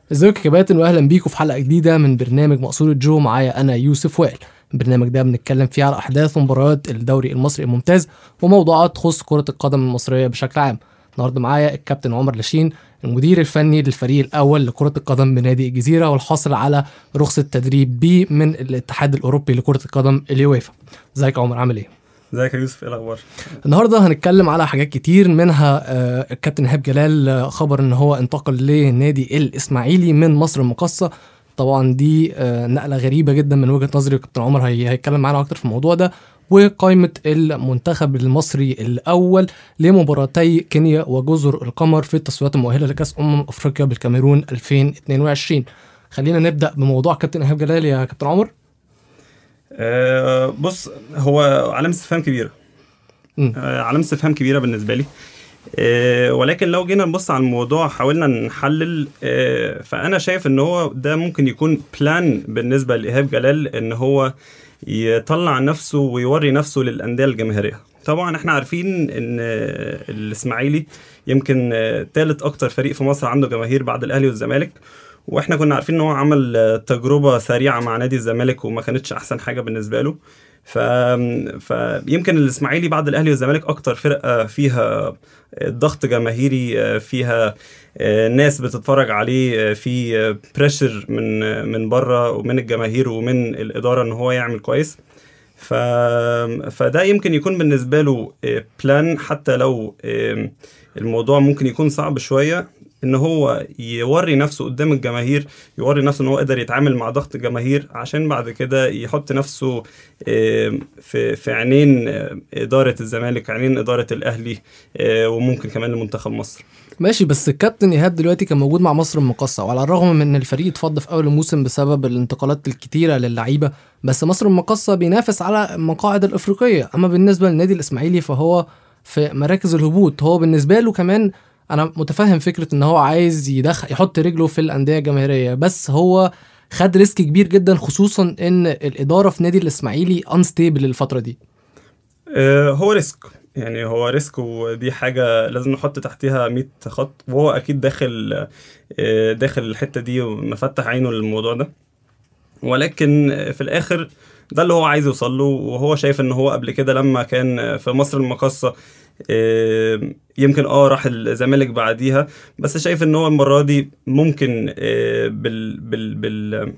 ازيكم يا كباتن واهلا بيكم في حلقه جديده من برنامج مقصوره جو معايا انا يوسف وائل البرنامج ده بنتكلم فيه على احداث ومباريات الدوري المصري الممتاز وموضوعات تخص كره القدم المصريه بشكل عام النهارده معايا الكابتن عمر لاشين المدير الفني للفريق الاول لكره القدم بنادي الجزيره والحاصل على رخصه تدريب بي من الاتحاد الاوروبي لكره القدم اليويفا ازيك يا عمر عامل ايه ازيك يا يوسف ايه الاخبار النهارده هنتكلم على حاجات كتير منها آه، الكابتن ايهاب جلال آه، خبر ان هو انتقل لنادي الاسماعيلي من مصر المقاصه طبعا دي آه، نقله غريبه جدا من وجهه نظري وكابتن عمر هي- هيتكلم معانا اكتر في الموضوع ده وقائمه المنتخب المصري الاول لمباراتي كينيا وجزر القمر في التصفيات المؤهله لكاس امم افريقيا بالكاميرون 2022 خلينا نبدا بموضوع كابتن ايهاب جلال يا كابتن عمر آه بص هو علامه استفهام كبيره مم. آه علامه استفهام كبيره بالنسبه لي آه ولكن لو جينا نبص على الموضوع حاولنا نحلل آه فانا شايف ان هو ده ممكن يكون بلان بالنسبه لايهاب جلال ان هو يطلع نفسه ويوري نفسه للانديه الجماهيريه طبعا احنا عارفين ان آه، الاسماعيلي يمكن ثالث اكتر فريق في مصر عنده جماهير بعد الاهلي والزمالك واحنا كنا عارفين ان هو عمل آه، تجربه سريعه مع نادي الزمالك وما كانتش احسن حاجه بالنسبه له ف... فيمكن الاسماعيلي بعد الاهلي والزمالك اكتر فرقه فيها ضغط جماهيري آه، فيها آه، ناس بتتفرج عليه آه، في بريشر من آه، من بره ومن الجماهير ومن الاداره ان هو يعمل كويس ف... فده يمكن يكون بالنسبه له بلان حتى لو آه، الموضوع ممكن يكون صعب شويه ان هو يوري نفسه قدام الجماهير يوري نفسه ان هو قدر يتعامل مع ضغط الجماهير عشان بعد كده يحط نفسه آه، في في عينين آه، اداره الزمالك عينين اداره الاهلي آه، وممكن كمان لمنتخب مصر ماشي بس الكابتن ايهاب دلوقتي كان موجود مع مصر المقاصة وعلى الرغم من ان الفريق اتفض في اول الموسم بسبب الانتقالات الكتيرة للعيبة بس مصر المقاصة بينافس على المقاعد الافريقية اما بالنسبة للنادي الاسماعيلي فهو في مراكز الهبوط هو بالنسبة له كمان انا متفهم فكرة ان هو عايز يدخل يحط رجله في الاندية الجماهيرية بس هو خد ريسك كبير جدا خصوصا ان الادارة في نادي الاسماعيلي انستيبل الفترة دي آه، هو ريسك يعني هو ريسك ودي حاجة لازم نحط تحتها 100 خط وهو أكيد داخل آه، داخل الحتة دي ومفتح عينه للموضوع ده ولكن آه، في الآخر ده اللي هو عايز يوصل له وهو شايف ان هو قبل كده لما كان آه، في مصر المقاصة آه، يمكن اه راح الزمالك بعديها بس شايف ان هو المرة دي ممكن آه، بال بال بال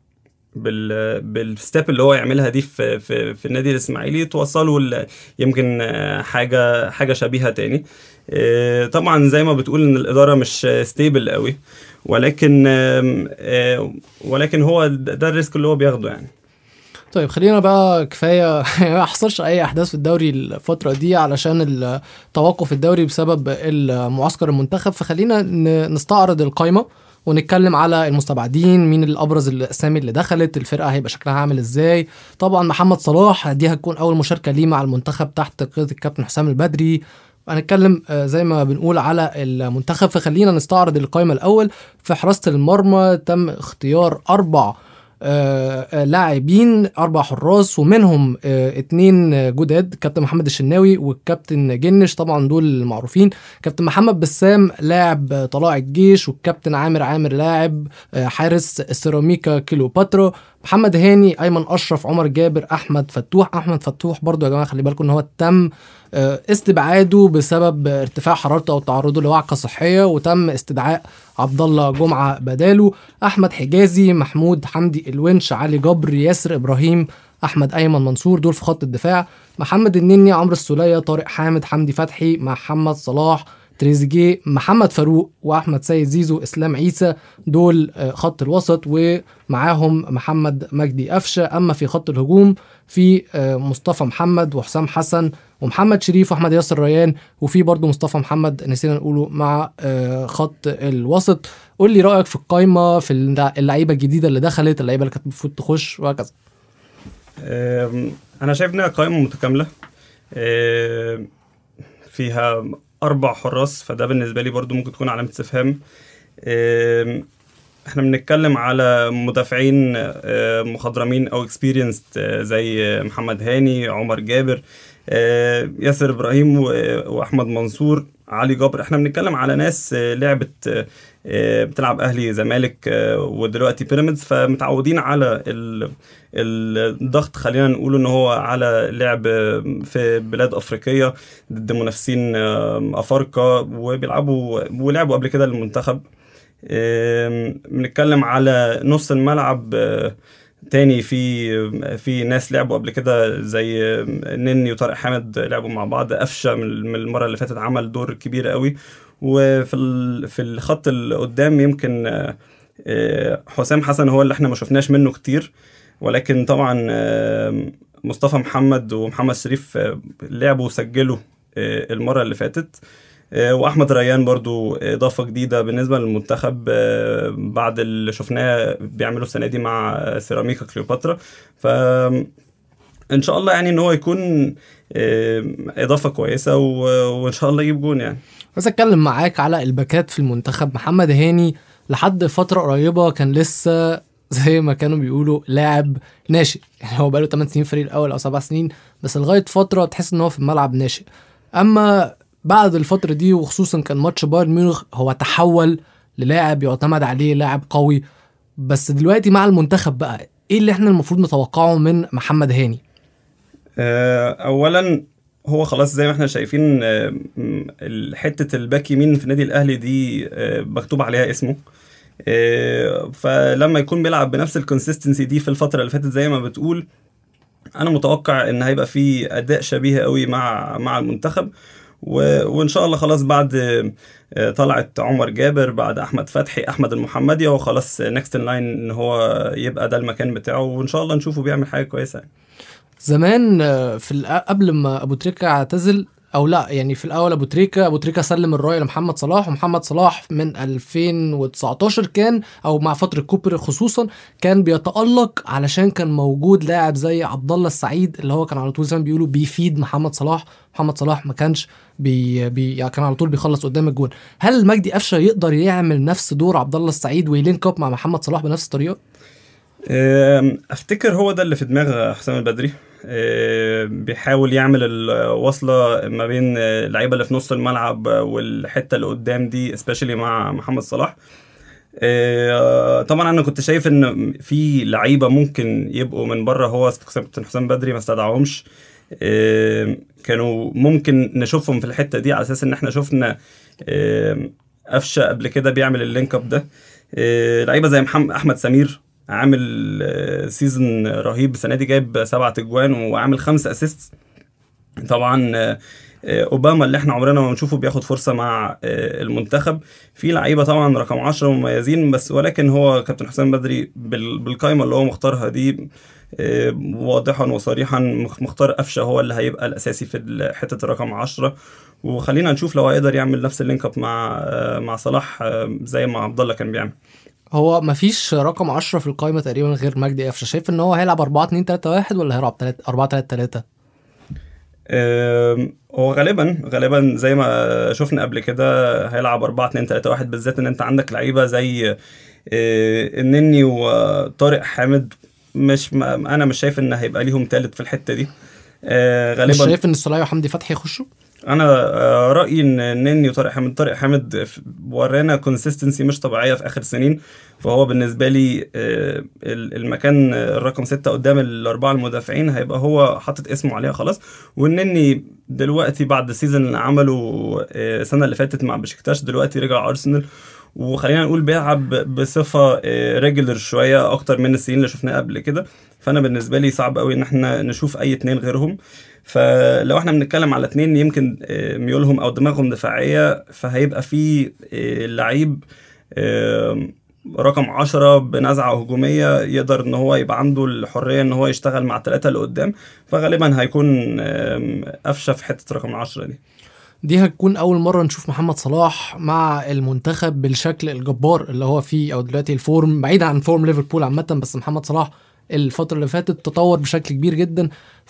بال بالستيب اللي هو يعملها دي في في, في النادي الاسماعيلي توصله ل- يمكن آه، حاجه حاجه شبيهه تاني آه، طبعا زي ما بتقول ان الاداره مش ستيبل قوي ولكن آم، آه، ولكن هو ده ده الريسك اللي هو بياخده يعني طيب خلينا بقى كفايه ما حصلش اي احداث في الدوري الفتره دي علشان ال- توقف الدوري بسبب المعسكر المنتخب فخلينا ن- نستعرض القائمه ونتكلم على المستبعدين مين الابرز الاسامي اللي دخلت الفرقه هيبقى شكلها عامل ازاي طبعا محمد صلاح دي هتكون اول مشاركه ليه مع المنتخب تحت قياده الكابتن حسام البدري هنتكلم آه، زي ما بنقول على المنتخب فخلينا نستعرض القائمه الاول في حراسه المرمى تم اختيار اربع آه، آه، لاعبين اربع حراس ومنهم آه، اتنين آه، جداد كابتن محمد الشناوي والكابتن جنش طبعا دول المعروفين كابتن محمد بسام لاعب آه، طلائع الجيش والكابتن عامر عامر لاعب آه، حارس السيراميكا كيلوباترا محمد هاني ايمن اشرف عمر جابر احمد فتوح احمد فتوح برضو يا جماعه خلي بالكم ان هو تم آه، استبعاده بسبب ارتفاع حرارته او تعرضه لوعكه صحيه وتم استدعاء عبد الله جمعه بداله احمد حجازي محمود حمدي الونش علي جبر ياسر ابراهيم احمد ايمن منصور دول في خط الدفاع محمد النني عمرو السوليه طارق حامد حمدي فتحي محمد صلاح تريزيجيه محمد فاروق واحمد سيد زيزو اسلام عيسى دول آه، خط الوسط ومعاهم محمد مجدي قفشه اما في خط الهجوم في آه، مصطفى محمد وحسام حسن ومحمد شريف واحمد ياسر ريان وفي برضه مصطفى محمد نسينا نقوله مع آه، خط الوسط قول لي رايك في القايمه في اللع- اللعيبه الجديده اللي دخلت اللعيبه اللي كانت المفروض تخش وهكذا آم، انا شايف انها قائمه متكامله آم، فيها اربع حراس فده بالنسبه لي برضو ممكن تكون علامه استفهام آم، احنا بنتكلم على مدافعين آه، مخضرمين او اكسبيرينسد زي آه، محمد هاني عمر جابر آه، ياسر ابراهيم و- واحمد منصور علي جبر احنا بنتكلم على ناس آه، لعبت آه، آه، بتلعب اهلي زمالك آه، ودلوقتي بيراميدز فمتعودين على ال- الضغط خلينا نقول ان هو على لعب في بلاد افريقيه ضد منافسين آه، افارقه وبيلعبوا ولعبوا قبل كده للمنتخب آم، بنتكلم على نص الملعب آه، تاني في في ناس لعبوا قبل كده زي نني وطارق حامد لعبوا مع بعض قفشه من من المره اللي فاتت عمل دور كبير قوي وفي ال- في الخط اللي قدام يمكن آه، آه، حسام حسن هو اللي احنا ما شفناش منه كتير ولكن طبعا آه، مصطفى محمد ومحمد شريف آه، لعبوا وسجلوا آه، المره اللي فاتت آه، واحمد ريان برضو اضافه جديده بالنسبه للمنتخب آه، بعد اللي شفناه بيعملوا السنه دي مع سيراميكا كليوباترا ف ان شاء الله يعني ان هو يكون آه، اضافه كويسه و- وان شاء الله يجيب جون يعني بس اتكلم معاك على الباكات في المنتخب محمد هاني لحد فتره قريبه كان لسه زي ما كانوا بيقولوا لاعب ناشئ يعني هو بقاله 8 سنين فريق الاول او 7 سنين بس لغايه فتره تحس ان هو في الملعب ناشئ اما بعد الفتره دي وخصوصا كان ماتش بايرن ميونخ هو تحول للاعب يعتمد عليه لاعب قوي بس دلوقتي مع المنتخب بقى ايه اللي احنا المفروض نتوقعه من محمد هاني آه، اولا هو خلاص زي ما احنا شايفين آه، م- حته الباك يمين في النادي الاهلي دي آه، مكتوب عليها اسمه آه، فلما يكون بيلعب بنفس الكونسيستنسي دي في الفتره اللي فاتت زي ما بتقول انا متوقع ان هيبقى في اداء شبيه قوي مع مع المنتخب و- وان شاء الله خلاص بعد آه، طلعت عمر جابر بعد احمد فتحي احمد المحمدي هو خلاص نكست ان لاين ان هو يبقى ده المكان بتاعه وان شاء الله نشوفه بيعمل حاجه كويسه يعني. زمان آه، في الأ- قبل ما ابو تريكه اعتزل او لا يعني في الاول ابو تريكه ابو تريكه سلم الرايه لمحمد صلاح ومحمد صلاح من 2019 كان او مع فتره كوبر خصوصا كان بيتالق علشان كان موجود لاعب زي عبد الله السعيد اللي هو كان على طول زي ما بيقولوا بيفيد محمد صلاح محمد صلاح ما كانش بي, بي يعني كان على طول بيخلص قدام الجون هل مجدي قفشه يقدر يعمل نفس دور عبد الله السعيد ويلينك اب مع محمد صلاح بنفس الطريقه أم، افتكر هو ده اللي في دماغ حسام البدري أم، بيحاول يعمل الوصله ما بين اللعيبه اللي في نص الملعب والحته اللي قدام دي سبيشالي مع محمد صلاح أه، طبعا انا كنت شايف ان في لعيبه ممكن يبقوا من بره هو كابتن حسام بدري ما استدعاهمش أم، كانوا ممكن نشوفهم في الحته دي على اساس ان احنا شفنا أم، قفشه قبل كده بيعمل اللينك اب ده أه، لعيبه زي محمد احمد سمير عامل آه، سيزون رهيب السنه دي جايب سبعة اجوان وعامل خمسة اسيست طبعا آه، آه، اوباما اللي احنا عمرنا ما بنشوفه بياخد فرصه مع آه، المنتخب في لعيبه طبعا رقم 10 مميزين بس ولكن هو كابتن حسام بدري بال- بالقائمه اللي هو مختارها دي آه، واضحا وصريحا مخ- مختار قفشه هو اللي هيبقى الاساسي في ال- حته الرقم 10 وخلينا نشوف لو هيقدر يعمل نفس اللينك اب مع آه، مع صلاح آه، زي ما عبد الله كان بيعمل هو مفيش رقم 10 في القائمه تقريبا غير مجدي قفشه شايف ان هو هيلعب 4 2 3 1 ولا هيلعب 3 4 3 3 آم، هو غالبا غالبا زي ما شفنا قبل كده هيلعب 4 2 3 1 بالذات ان انت عندك لعيبه زي آه، النني وطارق حامد مش ما انا مش شايف ان هيبقى ليهم ثالث في الحته دي آه، مش غالبا شايف ان السولية وحمدي فتحي يخشوا انا آه، رايي ان النني وطارق حامد طارق حامد ف- ورانا كونسيستنسي مش طبيعيه في اخر سنين فهو بالنسبه لي آه، ال- المكان آه، الرقم ستة قدام الاربعه المدافعين هيبقى هو حاطط اسمه عليها خلاص والنني دلوقتي بعد السيزون اللي عمله آه، السنه اللي فاتت مع بشكتاش دلوقتي رجع ارسنال وخلينا نقول بيلعب بصفه ريجولر شويه اكتر من السنين اللي شفناها قبل كده فانا بالنسبه لي صعب قوي ان احنا نشوف اي اتنين غيرهم فلو احنا بنتكلم على اتنين يمكن آه، ميولهم او دماغهم دفاعيه فهيبقى في آه، لعيب آه، رقم عشرة بنزعة هجومية يقدر ان هو يبقى عنده الحرية ان هو يشتغل مع الثلاثة اللي قدام فغالبا هيكون آم، قفشة في حتة رقم عشرة دي دي هتكون اول مره نشوف محمد صلاح مع المنتخب بالشكل الجبار اللي هو فيه او دلوقتي الفورم بعيد عن فورم ليفربول عامه بس محمد صلاح الفتره اللي فاتت تطور بشكل كبير جدا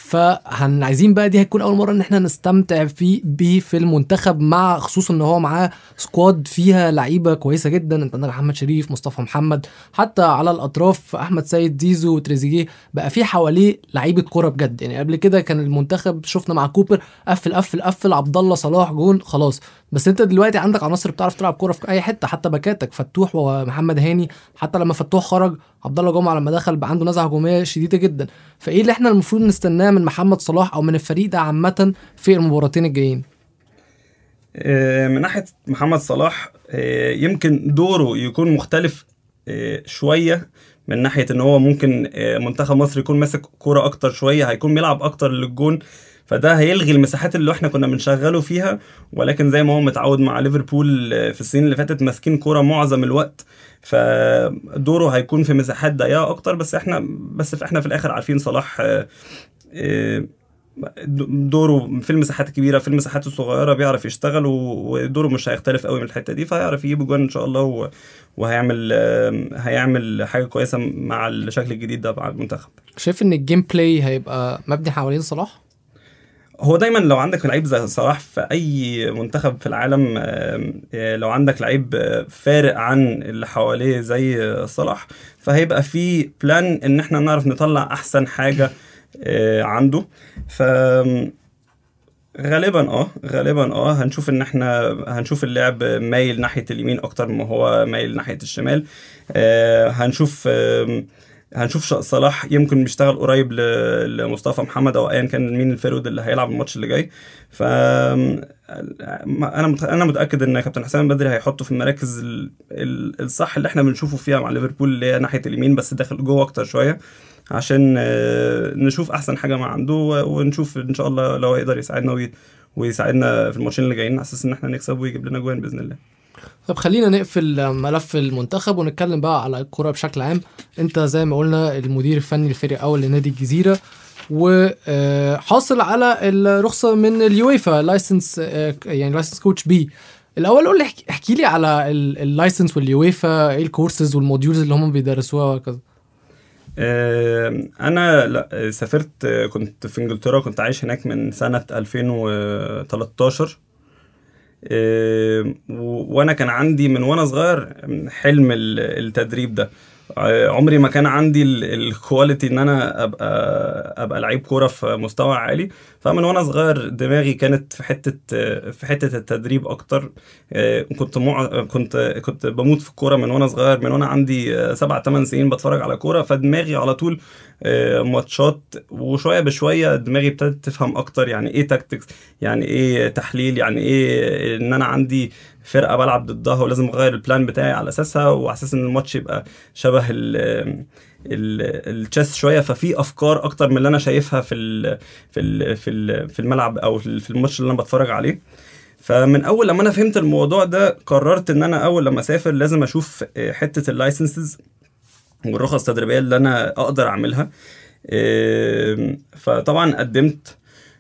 فعايزين بقى دي هتكون اول مره ان احنا نستمتع في بيه في المنتخب مع خصوصا ان هو معاه سكواد فيها لعيبه كويسه جدا انت عندك محمد شريف مصطفى محمد حتى على الاطراف احمد سيد زيزو وتريزيجيه بقى في حواليه لعيبه كوره بجد يعني قبل كده كان المنتخب شفنا مع كوبر قفل قفل قفل عبد الله صلاح جون خلاص بس انت دلوقتي عندك عناصر بتعرف تلعب كوره في اي حته حتى باكاتك فتوح ومحمد هاني حتى لما فتوح خرج عبد الله جمعه لما دخل بقى عنده نزعه هجوميه شديده جدا فايه اللي احنا المفروض نستناه من محمد صلاح او من الفريق ده عامه في المباراتين الجايين آه، من ناحيه محمد صلاح آه، يمكن دوره يكون مختلف آه، شويه من ناحيه ان هو ممكن منتخب مصر يكون ماسك كوره اكتر شويه هيكون بيلعب اكتر للجون فده هيلغي المساحات اللي احنا كنا بنشغله فيها ولكن زي ما هو متعود مع ليفربول في السنين اللي فاتت ماسكين كوره معظم الوقت فدوره هيكون في مساحات ضيقه اكتر بس احنا بس احنا في الاخر عارفين صلاح آه، آه، دوره في المساحات الكبيره في المساحات الصغيره بيعرف يشتغل ودوره مش هيختلف قوي من الحته دي فهيعرف يجيب جوان ان شاء الله وهيعمل آه، هيعمل حاجه كويسه مع الشكل الجديد ده مع المنتخب شايف ان الجيم بلاي هيبقى مبني حوالين صلاح هو دايما لو عندك لعيب زي صلاح في اي منتخب في العالم لو عندك لعيب فارق عن اللي حواليه زي صلاح فهيبقى في بلان ان احنا نعرف نطلع احسن حاجه آه، عنده ف غالبا اه غالبا اه هنشوف ان احنا هنشوف اللعب مايل ناحيه اليمين اكتر ما هو مايل ناحيه الشمال آه هنشوف آه هنشوف صلاح يمكن بيشتغل قريب لمصطفى محمد او ايا كان مين الفيرود اللي هيلعب الماتش اللي جاي ف انا انا متاكد ان كابتن حسام بدري هيحطه في المراكز الصح اللي احنا بنشوفه فيها مع ليفربول اللي هي ناحيه اليمين بس داخل جوه اكتر شويه عشان آه، نشوف احسن حاجه ما عنده ونشوف ان شاء الله لو هيقدر يساعدنا ويساعدنا في الماتشين اللي جايين على اساس ان احنا نكسب ويجيب لنا جوان باذن الله طب خلينا نقفل ملف المنتخب ونتكلم بقى على الكرة بشكل عام انت زي ما قلنا المدير الفني الفريق الاول لنادي الجزيرة وحاصل على الرخصة من اليويفا لايسنس يعني لايسنس كوتش بي الاول قول لي احكي لي على اللايسنس واليويفا ايه الكورسز والموديولز اللي هم بيدرسوها وكذا انا لا سافرت كنت في انجلترا كنت عايش هناك من سنه 2013 وانا كان عندي من وانا صغير حلم التدريب ده عمري ما كان عندي الكواليتي ان انا ابقى ابقى لعيب كوره في مستوى عالي فمن وانا صغير دماغي كانت في حته في حته التدريب اكتر كنت مع كنت كنت بموت في الكوره من وانا صغير من وانا عندي سبع ثمان سنين بتفرج على كوره فدماغي على طول ماتشات وشويه بشويه دماغي ابتدت تفهم اكتر يعني ايه تاكتكس يعني ايه تحليل يعني ايه ان انا عندي فرقه بلعب ضدها ولازم اغير البلان بتاعي على اساسها وعلى اساس ان الماتش يبقى شبه التشيس شويه ففي افكار اكتر من اللي انا شايفها في ال في ال في ال في الملعب او في الماتش اللي انا بتفرج عليه فمن اول لما انا فهمت الموضوع ده قررت ان انا اول لما اسافر لازم اشوف حته اللايسنسز والرخص التدريبيه اللي انا اقدر اعملها فطبعا قدمت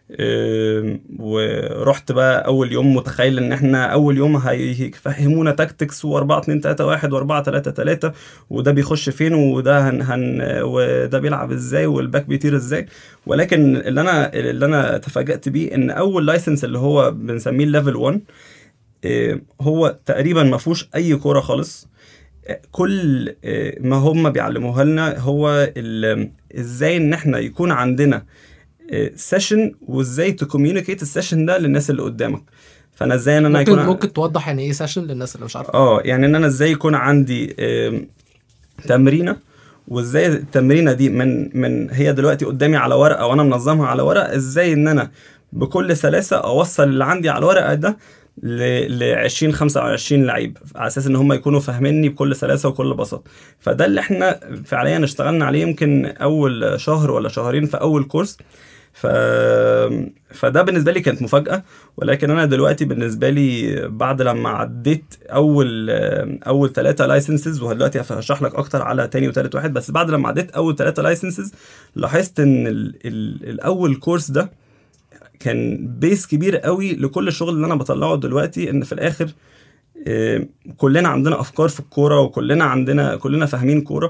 ورحت بقى اول يوم متخيل ان احنا اول يوم هيفهمونا تاكتكس و4 2 3 1 و4 3 3 وده بيخش فين وده هن, هن وده بيلعب ازاي والباك بيطير ازاي ولكن اللي انا اللي انا تفاجات بيه ان اول لايسنس اللي هو بنسميه الليفل 1 هو تقريبا ما فيهوش اي كوره خالص كل ما هم بيعلموها لنا هو ازاي ان احنا يكون عندنا سيشن وازاي تكوميونيكيت السيشن ده للناس اللي قدامك فانا ازاي ان انا ممكن يكون ممكن توضح يعني ايه سيشن للناس اللي مش عارفه اه يعني ان انا ازاي يكون عندي تمرينه وازاي التمرينه دي من من هي دلوقتي قدامي على ورقه وانا منظمها على ورقه ازاي ان انا بكل سلاسه اوصل اللي عندي على الورقه ده ل 20 25 لعيب على اساس ان هم يكونوا فاهميني بكل سلاسه وكل بساطه فده اللي احنا فعليا اشتغلنا عليه يمكن اول شهر ولا شهرين في اول كورس ف... فده بالنسبه لي كانت مفاجاه ولكن انا دلوقتي بالنسبه لي بعد لما عديت اول اول ثلاثه لايسنسز ودلوقتي هشرح لك اكتر على تاني وثالث واحد بس بعد لما عديت اول ثلاثه لايسنسز لاحظت ان ال... ال... الاول كورس ده كان بيس كبير قوي لكل الشغل اللي انا بطلعه دلوقتي ان في الاخر كلنا عندنا افكار في الكوره وكلنا عندنا كلنا فاهمين كوره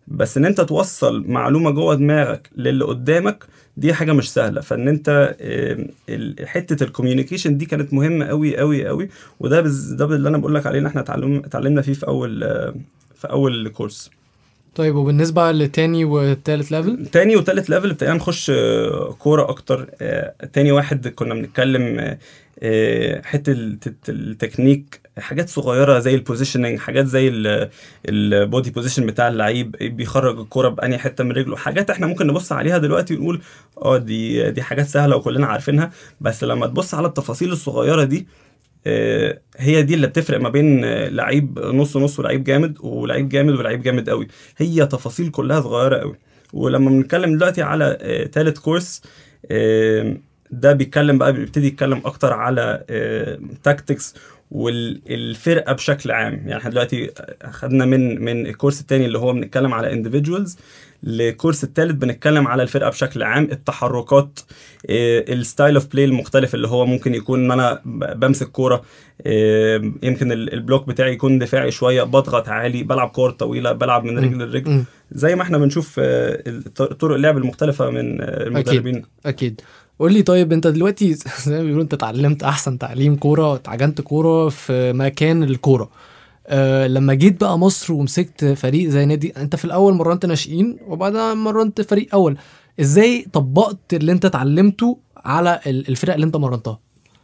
بس ان انت توصل معلومه جوه دماغك للي قدامك دي حاجه مش سهله فان انت آم، ال- حته الكوميونيكيشن دي كانت مهمه قوي قوي قوي وده بز- ده اللي انا بقول لك عليه ان احنا اتعلم اتعلمنا فيه في اول آه، في اول كورس طيب وبالنسبه لتاني وتالت ليفل تاني وتالت ليفل ابتدينا نخش آه، كوره اكتر آه، تاني واحد كنا بنتكلم آه، آه، حته الت- التكنيك حاجات صغيره زي البوزيشننج حاجات زي البودي بوزيشن بتاع اللعيب بيخرج الكوره بأنهي حته من رجله حاجات احنا ممكن نبص عليها دلوقتي ونقول اه دي دي حاجات سهله وكلنا عارفينها بس لما تبص على التفاصيل الصغيره دي آه، هي دي اللي بتفرق ما بين آه، لعيب نص نص ولعيب جامد ولعيب جامد ولعيب جامد قوي هي تفاصيل كلها صغيره قوي ولما بنتكلم دلوقتي على آه، تالت كورس آه، ده بيتكلم بقى بيبتدي يتكلم اكتر على تاكتكس والفرقه بشكل عام يعني احنا دلوقتي خدنا من من الكورس التاني اللي هو بنتكلم على individuals للكورس التالت بنتكلم على الفرقه بشكل عام التحركات آه، الستايل اوف بلاي المختلف اللي هو ممكن يكون ان انا ب- بمسك كوره آه، يمكن ال- البلوك بتاعي يكون دفاعي شويه بضغط عالي بلعب كور طويله بلعب من رجل لرجل مم. زي ما احنا بنشوف آه، الط- طرق اللعب المختلفه من آه، المدربين اكيد قول لي طيب انت دلوقتي زي ما بيقولوا انت اتعلمت احسن تعليم كوره اتعجنت كوره في مكان الكوره أه لما جيت بقى مصر ومسكت فريق زي نادي انت في الاول مرنت ناشئين وبعدها مرنت فريق اول ازاي طبقت اللي انت اتعلمته على ال- الفرق اللي انت مرنتها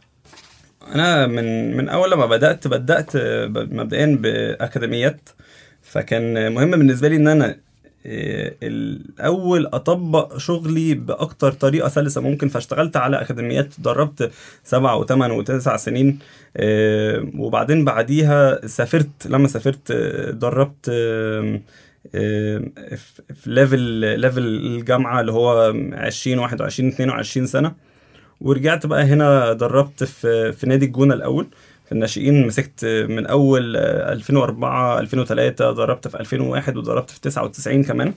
انا من من اول لما بدات بدات ب- مبدئيا باكاديميات فكان مهم بالنسبه لي ان انا آه، الاول اطبق شغلي باكتر طريقه سلسه ممكن فاشتغلت على اكاديميات دربت سبع وثمان وتسع سنين آه، وبعدين بعديها سافرت لما سافرت آه، دربت آه، آه، في في ليفل ليفل الجامعه اللي هو 20 21 22 سنه ورجعت بقى هنا دربت في في نادي الجونه الاول في الناشئين مسكت من اول آه، 2004 2003 دربت في 2001 ودربت في 99 كمان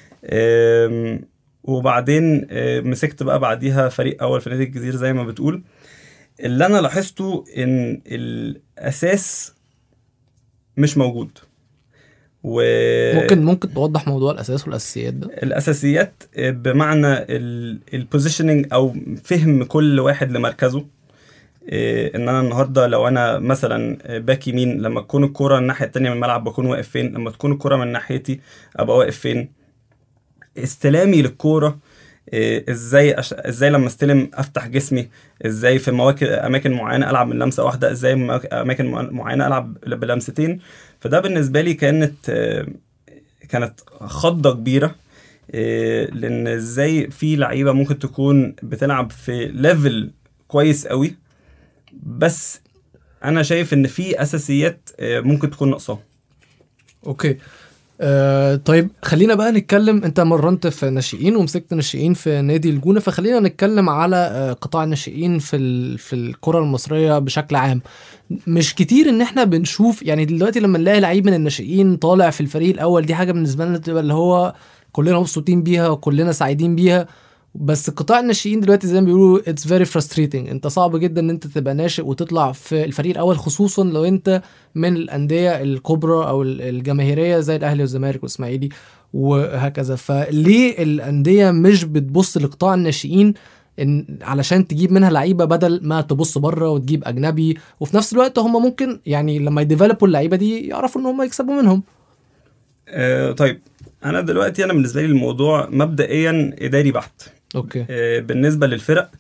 آم، وبعدين آه، مسكت بقى بعديها فريق اول في نادي الجزيره زي ما بتقول اللي انا لاحظته ان الاساس مش موجود و ممكن ممكن توضح موضوع الاساس والاساسيات ده الاساسيات بمعنى البوزيشننج او فهم كل واحد لمركزه إيه، ان انا النهارده لو انا مثلا باك يمين لما تكون الكرة الناحيه التانية من الملعب بكون واقف فين لما تكون الكرة من ناحيتي ابقى واقف فين استلامي للكوره إيه، ازاي أش... ازاي لما استلم افتح جسمي ازاي في مواكب اماكن معينه العب من لمسه واحده ازاي في مواك- اماكن مع- معينه العب بلمستين فده بالنسبه لي كانت آه، كانت خضه كبيره إيه، لان ازاي في لعيبه ممكن تكون بتلعب في ليفل كويس قوي بس انا شايف ان في اساسيات آه، ممكن تكون ناقصاها اوكي آه طيب خلينا بقى نتكلم انت مرنت في ناشئين ومسكت ناشئين في نادي الجونه فخلينا نتكلم على آه قطاع الناشئين في ال... في الكره المصريه بشكل عام مش كتير ان احنا بنشوف يعني دلوقتي لما نلاقي لعيب من الناشئين طالع في الفريق الاول دي حاجه بالنسبه لنا تبقى اللي هو كلنا مبسوطين بيها وكلنا سعيدين بيها بس قطاع الناشئين دلوقتي زي ما بيقولوا اتس فيري frustrating انت صعب جدا ان انت تبقى ناشئ وتطلع في الفريق الاول خصوصا لو انت من الانديه الكبرى او ال- الجماهيريه زي الاهلي والزمالك والاسماعيلي وهكذا فليه الانديه مش بتبص لقطاع الناشئين إن علشان تجيب منها لعيبه بدل ما تبص بره وتجيب اجنبي وفي نفس الوقت هم ممكن يعني لما يديفلوبوا اللعيبه دي يعرفوا ان هم يكسبوا منهم آه، طيب انا دلوقتي انا بالنسبه لي الموضوع مبدئيا اداري بحت اوكي آه، بالنسبه للفرق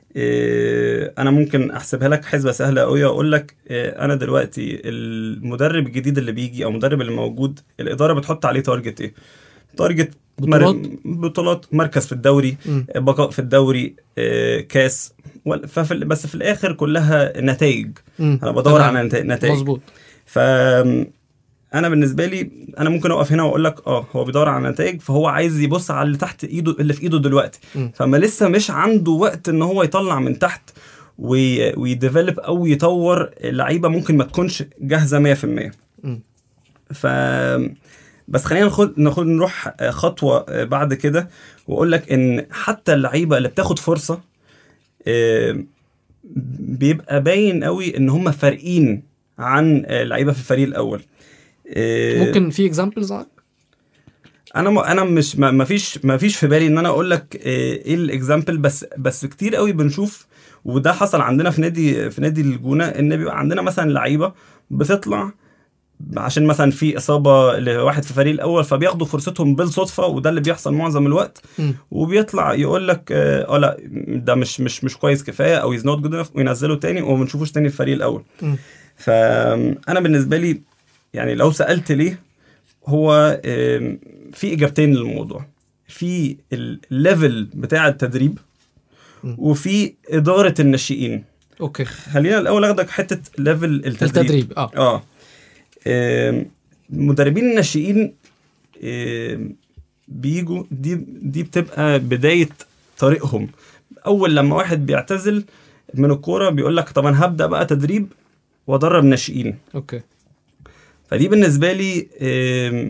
آه، انا ممكن احسبها لك حسبه سهله قوي واقول لك آه، انا دلوقتي المدرب الجديد اللي بيجي او المدرب اللي موجود الاداره بتحط عليه تارجت ايه تارجت بطولات؟ مر... بطولات مركز في الدوري مم. بقاء في الدوري آه، كاس وال- ففي ال- بس في الاخر كلها نتائج مم. انا بدور تمام. على نتا- نتائج مظبوط ف انا بالنسبه لي انا ممكن اقف هنا واقول لك اه هو بيدور على نتائج فهو عايز يبص على اللي تحت ايده اللي في ايده دلوقتي مم. فما لسه مش عنده وقت ان هو يطلع من تحت وي... ويديفلوب او يطور لعيبه ممكن ما تكونش جاهزه 100% مم. ف بس خلينا ناخد ناخد نروح خطوه بعد كده واقول لك ان حتى اللعيبه اللي بتاخد فرصه آه، بيبقى باين قوي ان هم فارقين عن لعيبه في الفريق الاول آه، ممكن في اكزامبلز انا م... انا مش ما ما فيش ما فيش في بالي ان انا اقول لك آه، ايه الاكزامبل بس بس كتير قوي بنشوف وده حصل عندنا في نادي في نادي الجونه ان بيبقى عندنا مثلا لعيبه بتطلع عشان مثلا في اصابه لواحد في الفريق الاول فبياخدوا فرصتهم بالصدفه وده اللي بيحصل معظم الوقت مم. وبيطلع يقول لك اه آه، لا ده مش مش مش كويس كفايه او از نوت جود وينزله تاني وما بنشوفوش تاني في الفريق الاول مم. فانا بالنسبه لي يعني لو سالت ليه هو آم، في اجابتين للموضوع في الليفل بتاع التدريب م. وفي اداره الناشئين اوكي خلينا الاول اخدك حته ليفل التدريب التدريب اه اه آم، مدربين الناشئين آم، بيجوا دي دي بتبقى بدايه طريقهم اول لما واحد بيعتزل من الكوره بيقول لك طب انا هبدا بقى تدريب وادرب ناشئين اوكي فدي بالنسبه لي آم،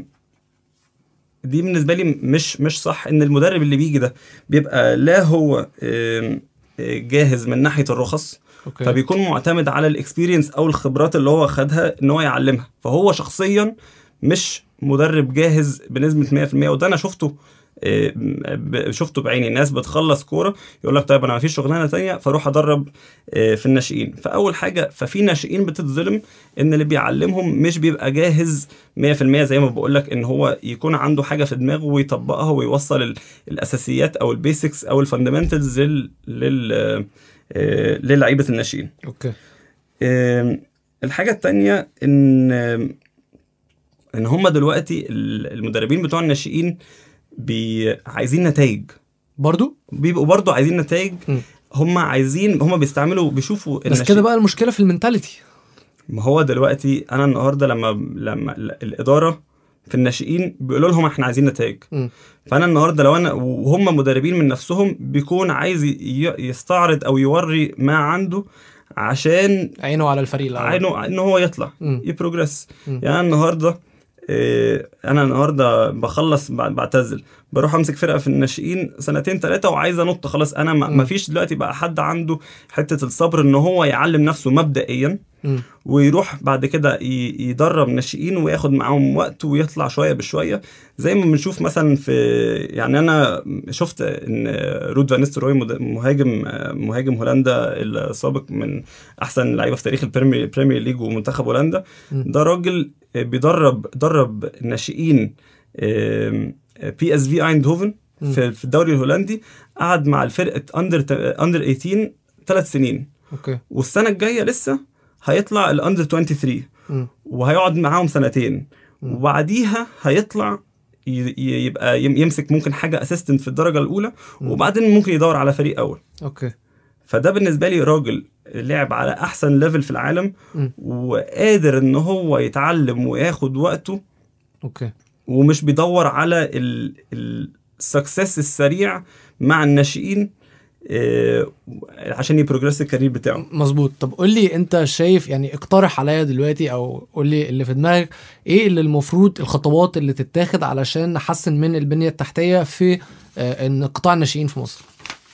دي بالنسبه لي مش مش صح ان المدرب اللي بيجي ده بيبقى لا هو آم، جاهز من ناحيه الرخص اوكي فبيكون معتمد على الاكسبيرينس او الخبرات اللي هو خدها ان هو يعلمها فهو شخصيا مش مدرب جاهز بنسبه 100% وده انا شفته آه، ب- شفته بعيني ناس بتخلص كوره يقول لك طيب انا ما فيش شغلانه تانية فاروح ادرب آه، في الناشئين فاول حاجه ففي ناشئين بتتظلم ان اللي بيعلمهم مش بيبقى جاهز 100% زي ما بقول لك ان هو يكون عنده حاجه في دماغه ويطبقها ويوصل ال- الاساسيات او البيسكس او الفاندمنتالز لل لل آه، للعيبه الناشئين اوكي آم، الحاجة التانية إن آم، إن هم دلوقتي ال- المدربين بتوع الناشئين بي عايزين نتائج برضو بيبقوا برضو عايزين نتائج م. هم عايزين هم بيستعملوا بيشوفوا بس كده بقى المشكله في المنتاليتي ما هو دلوقتي أنا النهاردة لما لما ال- الإدارة في الناشئين بيقولوا لهم احنا عايزين نتائج م. فانا النهارده لو انا وهم مدربين من نفسهم بيكون عايز ي- يستعرض او يوري ما عنده عشان عينه على الفريق الاول عينه ان هو يطلع مم. يبروجريس مم. يعني أنا النهارده آه، انا النهارده بخلص بعد- بعتزل بروح امسك فرقه في الناشئين سنتين ثلاثه وعايز انط خلاص انا ما مم. ما فيش دلوقتي بقى حد عنده حته الصبر ان هو يعلم نفسه مبدئيا مم. ويروح بعد كده ي- يدرب ناشئين وياخد معاهم وقت ويطلع شويه بشويه زي ما بنشوف مثلا في يعني انا شفت ان رود فان نيستلروي مد- مهاجم مهاجم هولندا السابق من احسن اللعيبه في تاريخ البريمير البريمير ليج ومنتخب هولندا مم. ده راجل بيدرب درب ناشئين بي اس في ايندهوفن مم. في في الدوري الهولندي قعد مع الفرقه اندر اندر 18 ثلاث سنين اوكي والسنه الجايه لسه هيطلع الاندر 23 مم. وهيقعد معاهم سنتين مم. وبعديها هيطلع ي- ي- يبقى يم- يمسك ممكن حاجه اسيستنت في الدرجه الاولى مم. وبعدين ممكن يدور على فريق اول اوكي فده بالنسبه لي راجل لعب على احسن ليفل في العالم مم. وقادر ان هو يتعلم وياخد وقته اوكي ومش بيدور على السكسس السريع مع الناشئين آه، عشان يبروجريس الكارير بتاعه مظبوط طب قول لي انت شايف يعني اقترح عليا دلوقتي او قول لي اللي في دماغك ايه اللي المفروض الخطوات اللي تتاخد علشان نحسن من البنيه التحتيه في آه، ان قطاع الناشئين في مصر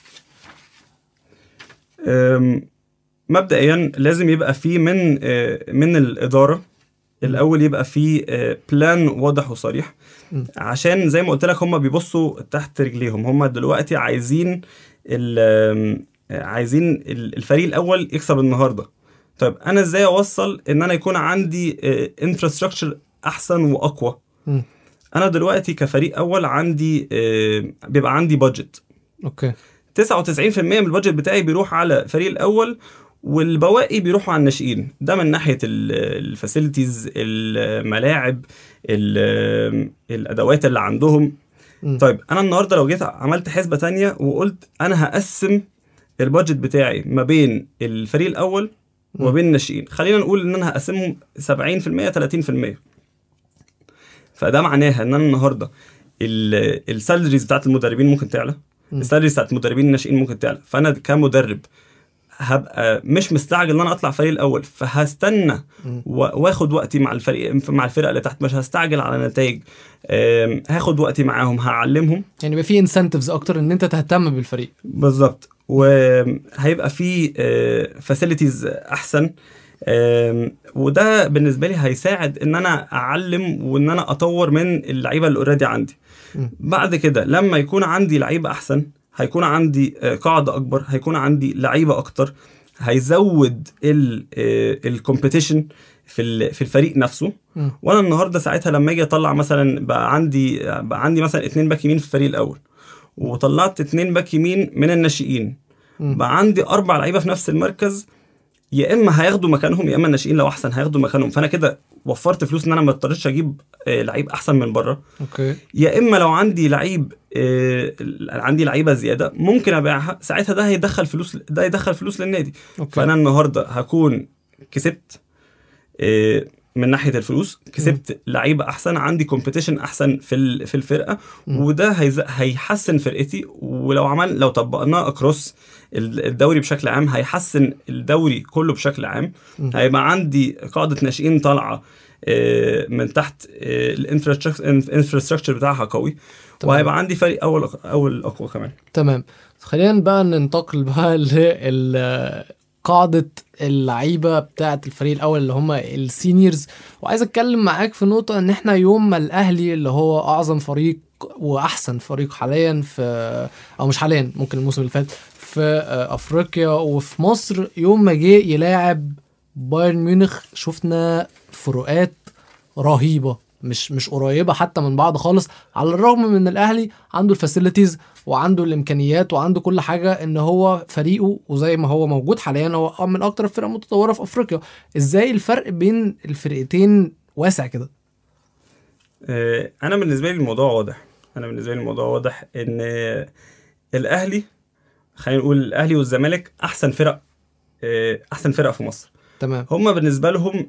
أم، مبدئيا لازم يبقى في من آه، من الاداره الاول يبقى في آه، بلان واضح وصريح م. عشان زي ما قلت لك هم بيبصوا تحت رجليهم هم دلوقتي عايزين ال- آم، آه، عايزين ال- الفريق الاول يكسب النهارده طيب انا ازاي اوصل ان انا يكون عندي انفراستراكشر احسن واقوى م. انا دلوقتي كفريق اول عندي آه، بيبقى عندي بادجت اوكي 99% من البادجت بتاعي بيروح على الفريق الاول والبواقي بيروحوا على الناشئين ده من ناحيه الفاسيلتيز الملاعب ال- الادوات اللي عندهم م. طيب انا النهارده لو جيت عملت حسبه تانية وقلت انا هقسم البادجت بتاعي ما بين الفريق الاول وما م. بين الناشئين خلينا نقول ان انا هقسمهم 70% 30% فده معناها ان انا النهارده السالاريز بتاعت المدربين ممكن تعلى م. السالاريز بتاعت المدربين الناشئين ممكن تعلى فانا كمدرب هبقى مش مستعجل ان انا اطلع الفريق الاول فهستنى م. و- واخد وقتي مع الفريق مع الفرقه اللي تحت مش هستعجل على نتائج آم، هاخد وقتي معاهم هعلمهم يعني يبقى في انسنتفز اكتر ان انت تهتم بالفريق بالظبط وهيبقى في فاسيلتيز احسن آم، وده بالنسبه لي هيساعد ان انا اعلم وان انا اطور من اللعيبه اللي اوريدي عندي مم. بعد كده لما يكون عندي لعيبه احسن هيكون عندي آه، قاعده اكبر هيكون عندي لعيبه اكتر هيزود الكومبيتيشن في ال- في الفريق نفسه مم. وانا النهارده ساعتها لما اجي اطلع مثلا بقى عندي بقى عندي مثلا اتنين باك يمين في الفريق الاول وطلعت اتنين باك يمين من الناشئين مم. بقى عندي اربع لعيبه في نفس المركز يا اما هياخدوا مكانهم يا اما الناشئين لو احسن هياخدوا مكانهم فانا كده وفرت فلوس ان انا ما اضطريتش اجيب آه، لعيب احسن من بره اوكي يا اما لو عندي لعيب آه، عندي لعيبه زياده ممكن ابيعها ساعتها ده هيدخل فلوس ده هيدخل فلوس للنادي اوكي فانا النهارده هكون كسبت آه، من ناحيه الفلوس كسبت لعيبه احسن عندي كومبيتيشن احسن في ال- في الفرقه مم. وده هيز- هيحسن فرقتي ولو عمل لو طبقناه اكروس ال- الدوري بشكل عام هيحسن الدوري كله بشكل عام مم. هيبقى عندي قاعده ناشئين طالعه آه، من تحت الانفراستراكشر بتاعها قوي تمام. وهيبقى عندي فريق اول اول اقوى كمان تمام خلينا بقى ننتقل بقى لل قاعدة اللعيبة بتاعة الفريق الأول اللي هم السينيورز وعايز أتكلم معاك في نقطة إن إحنا يوم ما الأهلي اللي هو أعظم فريق وأحسن فريق حاليا في أو مش حاليا ممكن الموسم اللي فات في آه، أفريقيا وفي مصر يوم ما جه يلاعب بايرن ميونخ شفنا فروقات رهيبة مش مش قريبة حتى من بعض خالص على الرغم من ان الاهلي عنده الفاسيلتيز وعنده الامكانيات وعنده كل حاجه ان هو فريقه وزي ما هو موجود حاليا هو من اكتر الفرق المتطوره في افريقيا ازاي الفرق بين الفرقتين واسع كده آه، انا بالنسبه لي الموضوع واضح انا بالنسبه لي الموضوع واضح ان آه، الاهلي خلينا نقول الاهلي والزمالك احسن فرق آه، احسن فرق في مصر تمام هم بالنسبه لهم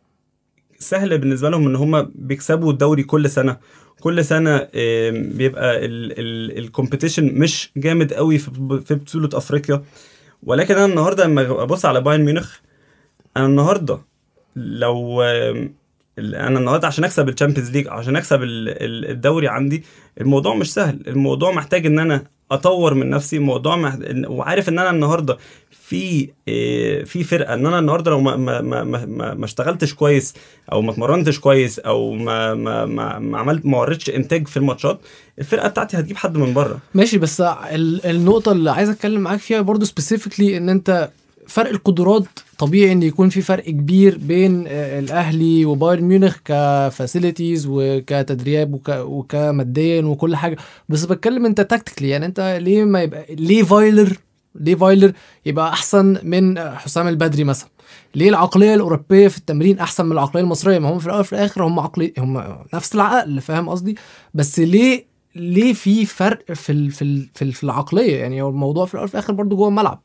سهل بالنسبه لهم ان هم بيكسبوا الدوري كل سنه كل سنه آم، بيبقى الكومبيتيشن مش جامد قوي في في بطوله افريقيا ولكن انا النهارده لما ابص على بايرن ميونخ انا النهارده لو آم، ال- انا النهارده عشان اكسب الشامبيونز ليج عشان اكسب ال- ال- الدوري عندي الموضوع مش سهل الموضوع محتاج ان انا اطور من نفسي الموضوع مح... وعارف ان انا النهارده في إيه، في فرقه ان انا النهارده لو ما ما ما ما, ما, ما اشتغلتش كويس او ما اتمرنتش كويس او ما ما ما, ما عملت ما وريتش انتاج في الماتشات الفرقه بتاعتي هتجيب حد من بره ماشي بس ال- النقطه اللي عايز اتكلم معاك فيها برضو سبيسيفيكلي ان انت فرق القدرات طبيعي ان يكون في فرق كبير بين آه، الاهلي وبايرن ميونخ كفاسيلتيز وكتدريب وك وكماديا وكل حاجه بس بتكلم انت تاكتيكلي يعني انت ليه ما يبقى ليه فايلر ليه فايلر يبقى احسن من آه، حسام البدري مثلا ليه العقليه الاوروبيه في التمرين احسن من العقليه المصريه ما هم في الاول وفي الاخر هم عقلي هم نفس العقل فاهم قصدي بس ليه ليه في فرق في ال في ال في, ال في العقليه يعني هو الموضوع في الاول وفي الاخر برضه جوه الملعب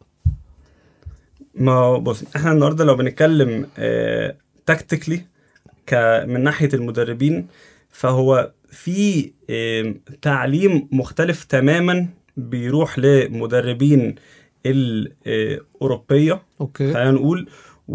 ما هو بص احنا النهارده لو بنتكلم تكتيكلي من ناحيه المدربين فهو في آه، تعليم مختلف تماما بيروح لمدربين الاوروبيه اوكي خلينا نقول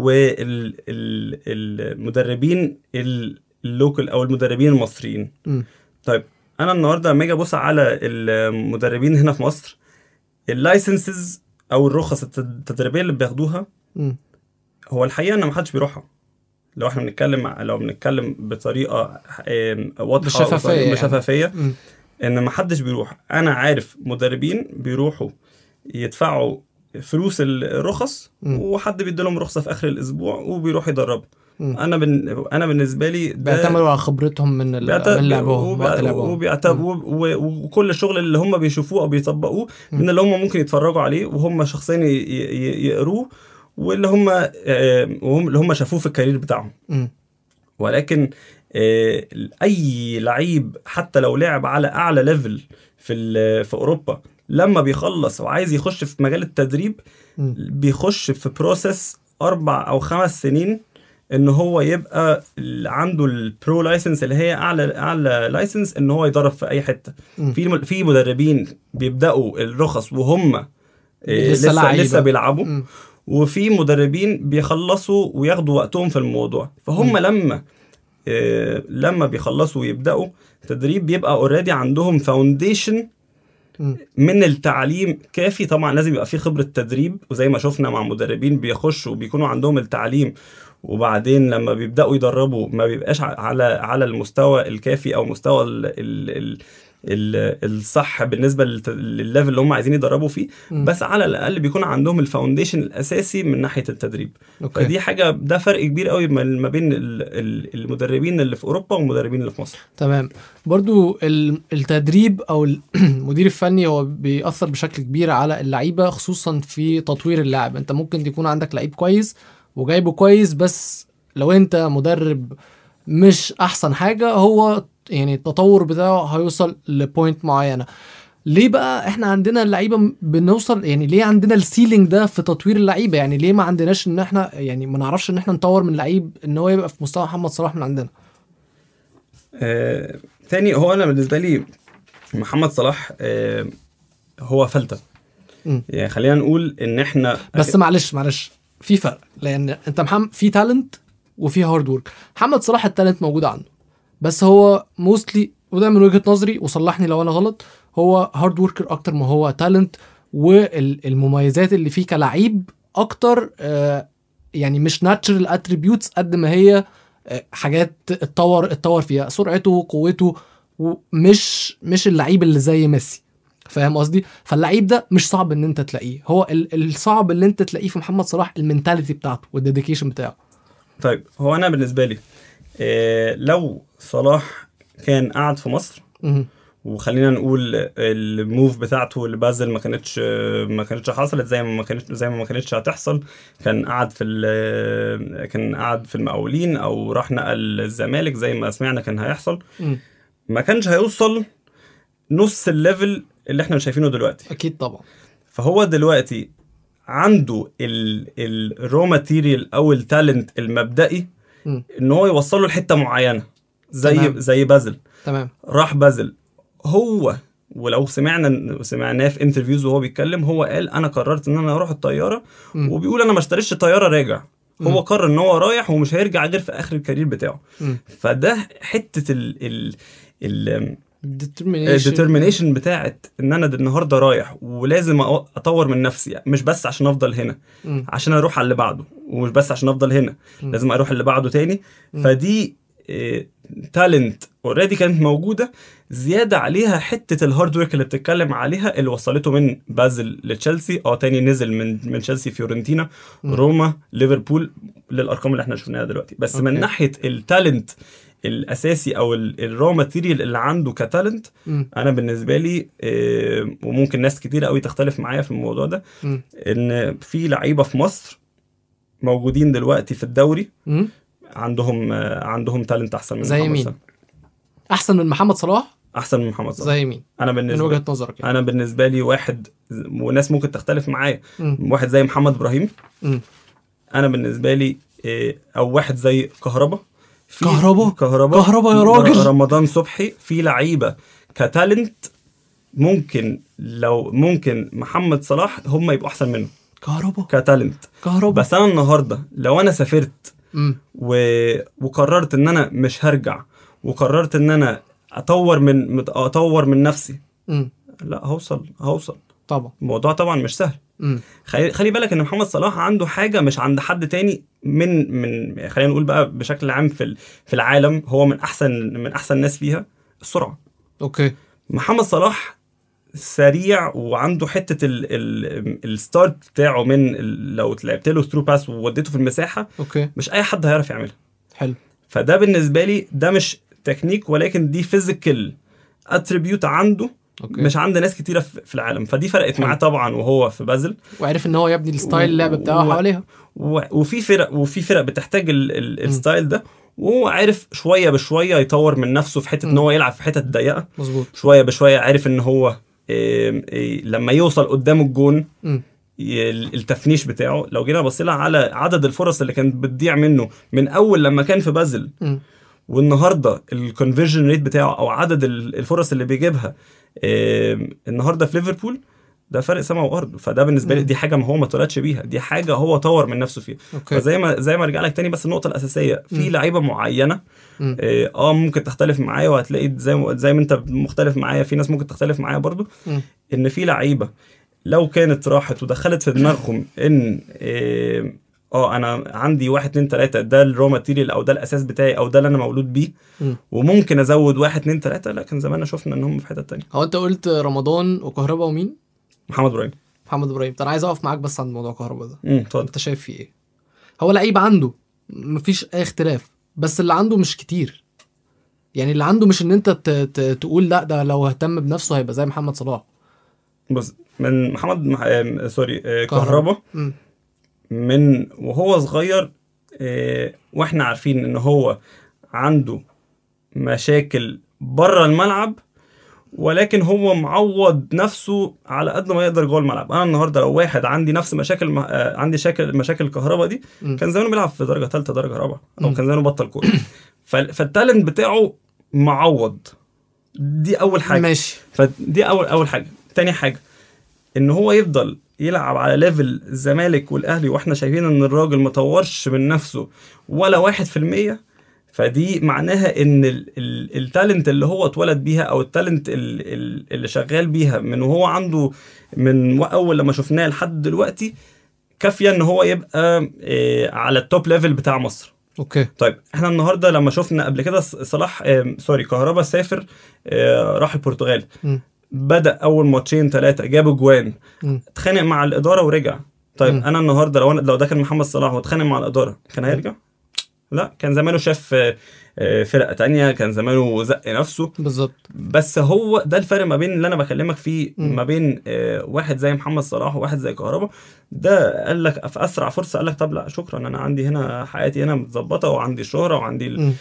والمدربين اللوكال او المدربين المصريين مم. طيب انا النهارده لما اجي ابص على المدربين هنا في مصر اللايسنسز او الرخص التد- التدريبيه اللي بياخدوها مم. هو الحقيقه ان ما حدش بيروحها لو احنا بنتكلم مع- لو بنتكلم بطريقه آم، واضحه بشفافية وطريقة يعني. بشفافيه مم. ان ما حدش بيروح انا عارف مدربين بيروحوا يدفعوا فلوس الرخص مم. وحد بيدي لهم رخصه في اخر الاسبوع وبيروح يدربوا مم. انا بن... انا بالنسبه لي ده بيعتمدوا على خبرتهم من ال... بيعت- من لعبهم وقت وبيع- لعبهم وبيعت- مم. و- و- وكل الشغل اللي هم بيشوفوه او بيطبقوه من اللي هم ممكن يتفرجوا عليه وهم شخصيا ي- ي- يقروه واللي هم آه، وهم اللي هم شافوه في الكارير بتاعهم مم. ولكن آه، اي لعيب حتى لو لعب على اعلى ليفل في ال- في اوروبا لما بيخلص وعايز يخش في مجال التدريب مم. بيخش في بروسيس اربع او خمس سنين ان هو يبقى ال- عنده البرو لايسنس اللي هي اعلى اعلى لايسنس ان هو يدرب في اي حته مم. في م- في مدربين بيبداوا الرخص وهم آه، لسه لسه لعيبة. لسه بيلعبوا مم. وفي مدربين بيخلصوا وياخدوا وقتهم في الموضوع فهم مم. لما آه، لما بيخلصوا ويبداوا تدريب بيبقى اوريدي عندهم فاونديشن مم. من التعليم كافي طبعا لازم يبقى في خبره تدريب وزي ما شفنا مع مدربين بيخشوا وبيكونوا عندهم التعليم وبعدين لما بيبداوا يدربوا ما بيبقاش ع- على على المستوى الكافي او مستوى ال ال ال ال الصح بالنسبه للت- للليفل اللي هم عايزين يدربوا فيه مم. بس على الاقل بيكون عندهم الفاونديشن الاساسي من ناحيه التدريب اوكي فدي حاجه ده فرق كبير قوي ما ما بين ال- ال- المدربين اللي في اوروبا والمدربين اللي في مصر تمام برضو ال- التدريب او ال- المدير الفني هو بيأثر بشكل كبير على اللعيبه خصوصا في تطوير اللاعب انت ممكن يكون عندك لعيب كويس وجايبه كويس بس لو انت مدرب مش احسن حاجه هو يعني التطور بتاعه هيوصل لبوينت معينه ليه بقى احنا عندنا اللعيبه م- بنوصل يعني ليه عندنا السيلينج ده في تطوير اللعيبه يعني ليه ما عندناش ان احنا يعني ما نعرفش ان احنا نطور من لعيب ان هو يبقى في مستوى محمد صلاح من عندنا آه، تاني هو انا بالنسبه لي محمد صلاح آه، هو فلتة مم. يعني خلينا نقول ان احنا بس معلش معلش في فرق لان انت محمد في تالنت وفي هارد ورك محمد صلاح التالنت موجود عنده بس هو موستلي وده من وجهه نظري وصلحني لو انا غلط هو هارد وركر اكتر ما هو تالنت والمميزات اللي فيه كلعيب اكتر آه، يعني مش ناتشرال اتريبيوتس قد ما هي آه، حاجات اتطور اتطور فيها سرعته قوته ومش مش اللعيب اللي زي ميسي فاهم قصدي فاللعيب ده مش صعب ان انت تلاقيه هو ال- الصعب اللي انت تلاقيه في محمد صلاح المينتاليتي بتاعته والديديكيشن بتاعه طيب هو انا بالنسبه لي آه، لو صلاح كان قاعد في مصر مهم. وخلينا نقول الموف بتاعته لبازل ما كانتش ما كانتش حصلت زي ما ما كانتش زي ما ما كانتش هتحصل كان قاعد في ال- كان قاعد في المقاولين او راح نقل الزمالك زي ما سمعنا كان هيحصل مم. ما كانش هيوصل نص الليفل اللي احنا شايفينه دلوقتي اكيد طبعا فهو دلوقتي عنده الرو ماتيريال او التالنت المبدئي مم. ان هو يوصله لحته معينه زي تمام. زي بازل تمام راح بازل هو ولو سمعنا سمعناه في انترفيوز وهو بيتكلم هو قال انا قررت ان انا اروح الطياره مم. وبيقول انا ما اشتريتش طياره راجع هو مم. قرر ان هو رايح ومش هيرجع غير في اخر الكارير بتاعه مم. فده حته ال ال ال determination الديترمينيشن بتاعت ان انا ده النهارده رايح ولازم أ- اطور من نفسي مش بس عشان افضل هنا مم. عشان اروح على اللي بعده ومش بس عشان افضل هنا مم. لازم اروح اللي بعده تاني مم. فدي تالنت اوريدي كانت موجوده زياده عليها حته الهارد ورك اللي بتتكلم عليها اللي وصلته من بازل لتشيلسي اه تاني نزل من من تشيلسي فيورنتينا مم. روما ليفربول للارقام اللي احنا شفناها دلوقتي بس أوكي. من ناحيه التالنت الاساسي او الرو ماتيريال اللي عنده كتالنت مم. انا بالنسبه لي آه، وممكن ناس كتير قوي تختلف معايا في الموضوع ده مم. ان في لعيبه في مصر موجودين دلوقتي في الدوري مم. عندهم آه، عندهم تالنت احسن من زي محمد مين؟ صلاح. احسن من محمد صلاح احسن من محمد صلاح زي مين انا من بالنسبه وجهه نظرك يعني. انا بالنسبه لي واحد وناس ممكن تختلف معايا مم. واحد زي محمد ابراهيم مم. انا بالنسبه لي آه، او واحد زي كهربا في- كهربا؟ كهربا كهربا يا راجل. رمضان صبحي في لعيبه كتالنت ممكن لو ممكن محمد صلاح هم يبقوا احسن منه كهربا كتالنت كهربا بس انا النهارده لو انا سافرت مم. و... وقررت ان انا مش هرجع وقررت ان انا اطور من مت- اطور من نفسي مم. لا هوصل هوصل طبعا الموضوع طبعا مش سهل مم. خلي, خلي بالك ان محمد صلاح عنده حاجه مش عند حد تاني من من خلينا نقول بقى بشكل عام في ال- في العالم هو من احسن من احسن الناس فيها السرعه اوكي محمد صلاح سريع وعنده حته ال ال الستارت بتاعه من ال لو لعبت له ثرو باس ووديته في المساحه اوكي مش اي حد هيعرف يعملها حلو فده بالنسبه لي ده مش تكنيك ولكن دي فيزيكال اتريبيوت عنده اوكي مش عند ناس كتيره في في العالم فدي فرقت حلو. معاه طبعا وهو في بازل وعرف ان هو يبني الستايل اللعب بتاعه و- حواليها و- وفي فرق وفي فرق بتحتاج ال ال م. الستايل ده وهو عارف شويه بشويه يطور من نفسه في حته ان م. هو يلعب في حتت ضيقه مظبوط شويه بشويه عارف ان هو إيه إيه لما يوصل قدام الجون مم. ي- التفنيش بتاعه لو جينا بصينا على عدد الفرص اللي كانت بتضيع منه من اول لما كان في بازل مم. والنهارده الكونفرجن ريت بتاعه او عدد ال- الفرص اللي بيجيبها آم، النهارده في ليفربول ده فرق سما وارض فده بالنسبه لي مم. دي حاجه ما هو ما اتولدش بيها دي حاجه هو طور من نفسه فيها اوكي فزي ما زي ما ارجع لك تاني بس النقطه الاساسيه في مم. لعيبه معينه مم. اه آه، ممكن تختلف معايا وهتلاقي زي ما زي ما انت مختلف معايا في ناس ممكن تختلف معايا برضو مم. ان في لعيبه لو كانت راحت ودخلت في دماغهم ان اه آه، انا عندي واحد اتنين تلاته ده الرو ماتيريال او ده الاساس بتاعي او ده اللي انا مولود بيه مم. وممكن ازود واحد اتنين تلاته لا كان زماننا شفنا ان هم في حته تانيه هو انت قلت رمضان وكهربا ومين محمد ابراهيم محمد ابراهيم طب انا عايز اقف معاك بس عند موضوع كهربا ده امم اتفضل انت شايف فيه ايه هو لعيب عنده مفيش اي اختلاف بس اللي عنده مش كتير يعني اللي عنده مش ان انت ت- ت- تقول لا ده لو اهتم بنفسه هيبقى زي محمد صلاح بص من محمد مح... آه، سوري آه، كهربا. كهربا مم. من وهو صغير آه، واحنا عارفين ان هو عنده مشاكل بره الملعب ولكن هو معوض نفسه على قد ما يقدر جوه الملعب انا النهارده لو واحد عندي نفس مشاكل مع- آه، عندي شكل مشاكل الكهرباء دي مم. كان زمانه بيلعب في درجه ثالثه درجه رابعه او مم. كان زمانه بطل كوره فال- فالتالنت بتاعه معوض دي اول حاجه ماشي فدي اول اول حاجه تاني حاجه ان هو يفضل يلعب على ليفل الزمالك والاهلي واحنا شايفين ان الراجل مطورش من نفسه ولا واحد في المية فدي معناها ان ال- ال- التالنت اللي هو اتولد بيها او التالنت ال- ال- اللي شغال بيها من وهو عنده من اول لما شفناه لحد دلوقتي كافيه ان هو يبقى آه، على التوب ليفل بتاع مصر اوكي طيب احنا النهارده لما شفنا قبل كده ص- صلاح آه، سوري كهربا سافر آه، راح البرتغال مم. بدا اول ماتشين ثلاثه جاب اجوان مم. اتخانق مع الاداره ورجع طيب مم. انا النهارده لو أنا لو ده كان محمد صلاح واتخانق مع الاداره كان هيرجع لا كان زمانه شاف آه، آه، فرقه تانية كان زمانه زق نفسه بالظبط بس هو ده الفرق ما بين اللي انا بكلمك فيه مم. ما بين آه، واحد زي محمد صلاح وواحد زي كهربا ده قال لك في اسرع فرصه قال لك طب لا شكرا انا عندي هنا حياتي هنا متظبطه وعندي الشهره وعندي ال- مم.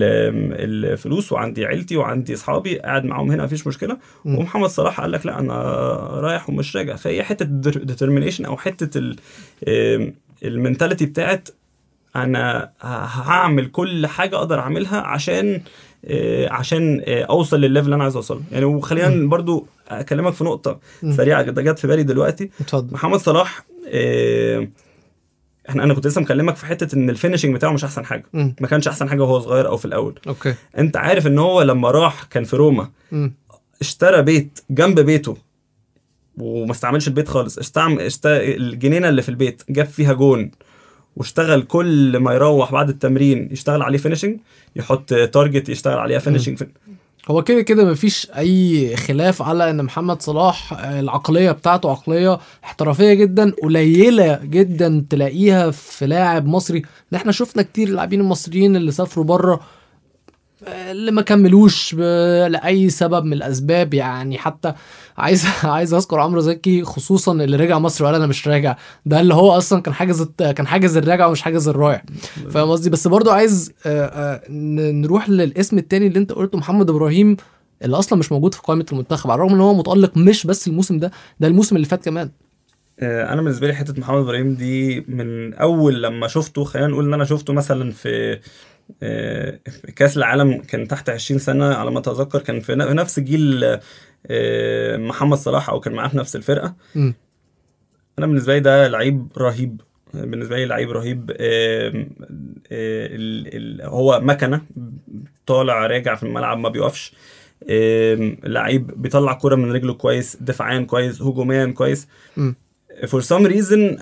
ال- الفلوس وعندي عيلتي وعندي اصحابي قاعد معاهم هنا مفيش مشكله مم. ومحمد صلاح قال لك لا انا رايح ومش راجع فهي حته ديترمينيشن او حته ال- آم، المنتاليتي بتاعت انا ه- هعمل كل حاجه اقدر اعملها عشان آه، عشان آه، اوصل للليفل اللي انا عايز اوصله يعني وخلينا برضو اكلمك في نقطه مم. سريعه جدا جت في بالي دلوقتي اتفضل محمد صلاح آه، احنا انا كنت لسه مكلمك في حته ان الفينشنج بتاعه مش احسن حاجه مم. ما كانش احسن حاجه وهو صغير او في الاول اوكي انت عارف ان هو لما راح كان في روما مم. اشترى بيت جنب بيته وما استعملش البيت خالص استعمل اشت... الجنينه اللي في البيت جاب فيها جون واشتغل كل ما يروح بعد التمرين يشتغل عليه فينيشنج يحط تارجت يشتغل عليها فينيشنج هو كده كده مفيش اي خلاف على ان محمد صلاح آه، العقليه بتاعته عقليه احترافيه جدا قليله جدا تلاقيها في لاعب مصري ان احنا شفنا كتير اللاعبين المصريين اللي سافروا بره آه، اللي ما كملوش ب- لاي سبب من الاسباب يعني حتى عايز عايز اذكر عمرو زكي خصوصا اللي رجع مصر وقال انا مش راجع ده اللي هو اصلا كان حاجز الت- كان حاجز الراجع ومش حاجز الرايح فاهم قصدي بس برضو عايز آه، آه، ن- نروح للاسم التاني اللي انت قلته محمد ابراهيم اللي اصلا مش موجود في قائمه المنتخب على الرغم ان هو متالق مش بس الموسم ده ده الموسم اللي فات كمان آه، انا بالنسبه لي حته محمد ابراهيم دي من اول لما شفته خلينا نقول ان انا شفته مثلا في آه، في كاس العالم كان تحت 20 سنه على ما اتذكر كان في ن- في نفس جيل آه، محمد صلاح او كان معاه في نفس الفرقه مم. انا بالنسبه لي ده لعيب رهيب بالنسبه لي لعيب رهيب آم، آه، ال- ال- هو مكنه طالع راجع في الملعب ما بيقفش آم، لعيب بيطلع كرة من رجله كويس دفاعيا كويس هجوميا كويس مم. فور سام ريزن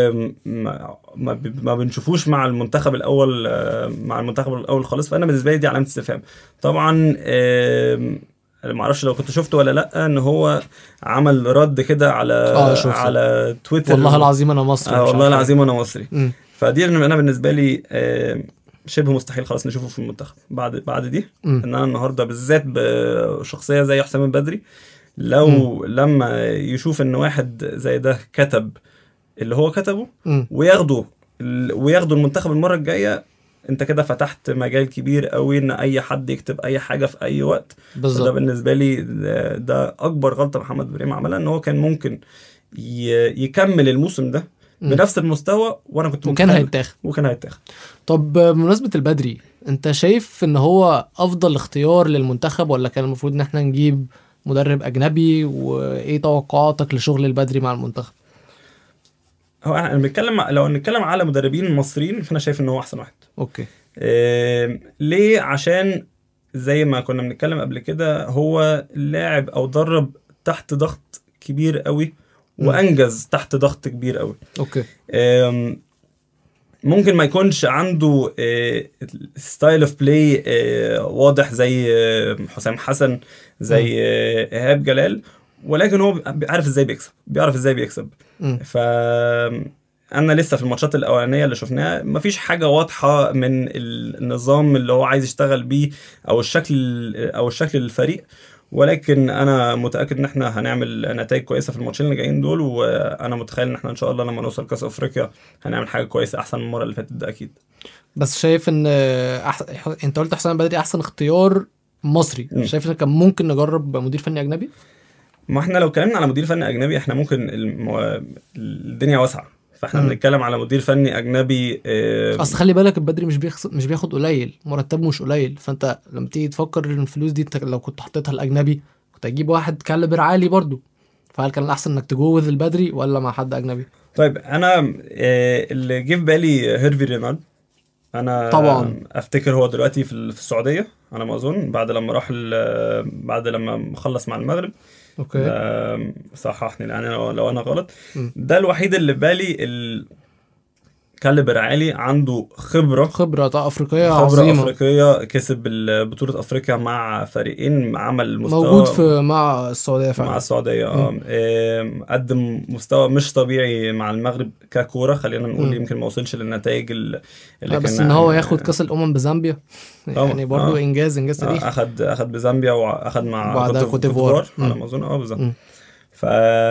ما ما ب- ما بنشوفوش مع المنتخب الاول آه، مع المنتخب الاول خالص فانا بالنسبه لي دي علامه استفهام طبعا آم، انا ما اعرفش لو كنت شفته ولا لا ان هو عمل رد كده على آه، شفته. على تويتر والله العظيم انا مصري آه مش والله عارف العظيم انا مصري إيه. مم. فدي انا بالنسبه لي آه، شبه مستحيل خلاص نشوفه في المنتخب بعد بعد دي مم. ان انا النهارده بالذات بشخصيه زي حسام البدري لو مم. لما يشوف ان واحد زي ده كتب اللي هو كتبه مم. وياخده ال- وياخده المنتخب المره الجايه انت كده فتحت مجال كبير قوي ان اي حد يكتب اي حاجه في اي وقت فده بالظبط بالنسبه لي ده- ده اكبر غلطه محمد ابراهيم عملها ان هو كان ممكن ي- يكمل الموسم ده مم. بنفس المستوى وانا كنت وكان متخيل- هيتاخد وكان هيتاخد طب بمناسبة البدري انت شايف ان هو افضل اختيار للمنتخب ولا كان المفروض ان احنا نجيب مدرب اجنبي وايه توقعاتك لشغل البدري مع المنتخب هو احنا بنتكلم لو نتكلم على مدربين مصريين فانا شايف ان هو احسن واحد اوكي آم، ليه عشان زي ما كنا بنتكلم قبل كده هو لاعب او درب تحت ضغط كبير قوي وانجز تحت ضغط كبير قوي اوكي آم، ممكن ما يكونش عنده ستايل اوف بلاي واضح زي آه، حسام حسن زي آه، ايهاب جلال ولكن هو بيعرف ازاي بيكسب بيعرف ازاي بيكسب مم. ف انا لسه في الماتشات الاولانيه اللي شفناها مفيش حاجه واضحه من النظام اللي هو عايز يشتغل بيه او الشكل او الشكل للفريق ولكن انا متاكد ان احنا هنعمل نتائج كويسه في الماتشين اللي جايين دول وانا متخيل ان احنا ان شاء الله لما نوصل كاس افريقيا هنعمل حاجه كويسه احسن من المره اللي فاتت ده اكيد بس شايف ان أح... انت قلت حسام بدري احسن اختيار مصري مم. شايف ان كان ممكن نجرب مدير فني اجنبي ما احنا لو اتكلمنا على مدير فني اجنبي احنا ممكن المو... الدنيا واسعه فاحنا مم. بنتكلم على مدير فني اجنبي آه، اصل خلي بالك البدري مش بيخس... مش بياخد قليل مرتبه مش قليل فانت لما تيجي تفكر ان الفلوس دي انت لو كنت حطيتها الاجنبي كنت هتجيب واحد كالبر عالي برضو فهل كان الاحسن انك تجوز البدري ولا مع حد اجنبي طيب انا آه، اللي جه في بالي هيرفي رينارد انا طبعاً. افتكر هو دلوقتي في ال- في السعوديه على ما اظن بعد لما راح ال- بعد لما خلص مع المغرب اوكي ده صححني يعني لو, لو انا غلط مم. ده الوحيد اللي في بالي ال- كاليبر عالي عنده خبره خبره افريقيه خبره عظيمه افريقيه كسب ال- بطوله افريقيا مع فريقين عمل مستوى موجود في مع السعوديه مع فعلا السعوديه اه آم، قدم مستوى مش طبيعي مع المغرب ككوره خلينا نقول مم. يمكن ما وصلش للنتائج ال- آه، اللي بس كان ان هو ياخد كاس الامم بزامبيا طبعاً. يعني برضو آه. انجاز انجاز تاريخي آه، اخد اخد بزامبيا واخد مع وبعدها كوت ديفوار. على مم. ما اظن اه بالظبط مم. ف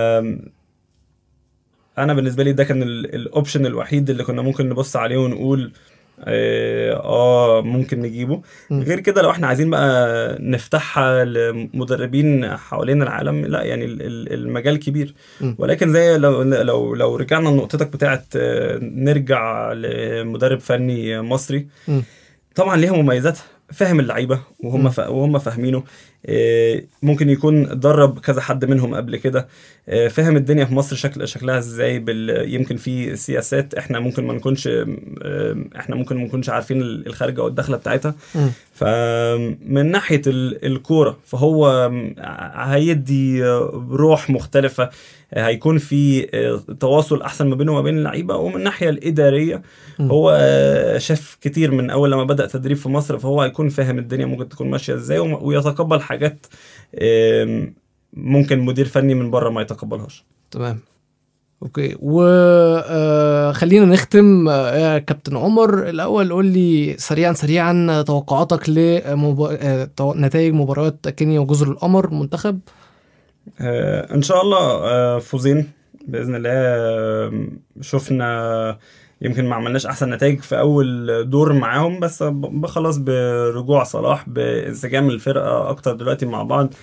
انا بالنسبه لي ده كان ال- الاوبشن الوحيد اللي كنا ممكن نبص عليه ونقول اه آه، ممكن نجيبه مم. غير كده لو احنا عايزين بقى نفتحها لمدربين حوالين العالم لا يعني ال- ال- المجال كبير مم. ولكن زي لو لو لو رجعنا لنقطتك بتاعت آه، نرجع لمدرب فني مصري مم. طبعا ليها مميزاتها فاهم اللعيبه وهم مم. فا وهم فاهمينه آه، ممكن يكون درب كذا حد منهم قبل كده آه، فاهم الدنيا في مصر شكل شكلها ازاي بال يمكن في سياسات احنا ممكن ما نكونش آه، احنا ممكن ما نكونش عارفين الخارجه والداخله بتاعتها مم. فمن ناحيه ال- الكوره فهو هيدي روح مختلفه هيكون في تواصل احسن ما بينه وما بين اللعيبه ومن الناحيه الاداريه مم. هو شاف كتير من اول لما بدا تدريب في مصر فهو هيكون فاهم الدنيا ممكن تكون ماشيه ازاي وم- ويتقبل حاجات آم، ممكن مدير فني من بره ما يتقبلهاش تمام اوكي وخلينا نختم آه، يا كابتن عمر الاول قول لي سريعا سريعا توقعاتك لنتائج مباريات كينيا وجزر القمر منتخب آه، ان شاء الله آه، فوزين باذن الله آه، شفنا يمكن ما عملناش احسن نتائج في اول دور معاهم بس ب- خلاص برجوع صلاح بانسجام الفرقه اكتر دلوقتي مع بعض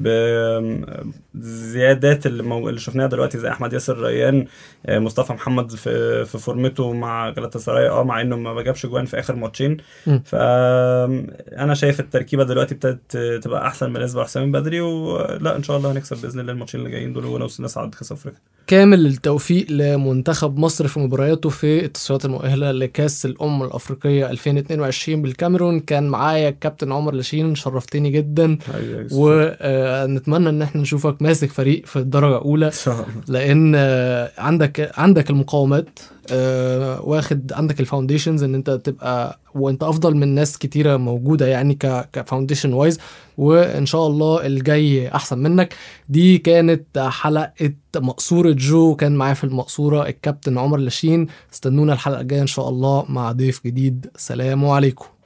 بزيادات اللي, مو... اللي شفناها دلوقتي زي احمد ياسر ريان آه، مصطفى محمد في في فورمته مع جلاتا سراي اه مع انه ما جابش جوان في اخر ماتشين مم. فانا شايف التركيبه دلوقتي ابتدت تبقى احسن بالنسبه لحسام بدري ولا ان شاء الله هنكسب باذن الله الماتشين اللي جايين دول ونوصل نصعد كاس افريقيا كامل التوفيق لمنتخب مصر في مبارياته في التصفيات المؤهله لكاس الامم الافريقيه 2022 بالكاميرون كان معايا الكابتن عمر لاشين شرفتني جدا ونتمنى ان احنا نشوفك ماسك فريق في الدرجه الاولى ان شاء الله لان آه، عندك عندك المقاومات آه، واخد عندك الفاونديشنز ان انت تبقى وانت افضل من ناس كتيره موجوده يعني ك كفاونديشن وايز وان شاء الله الجاي احسن منك دي كانت حلقه مقصوره جو كان معايا في المقصوره الكابتن عمر لاشين استنونا الحلقه الجايه ان شاء الله مع ضيف جديد سلام عليكم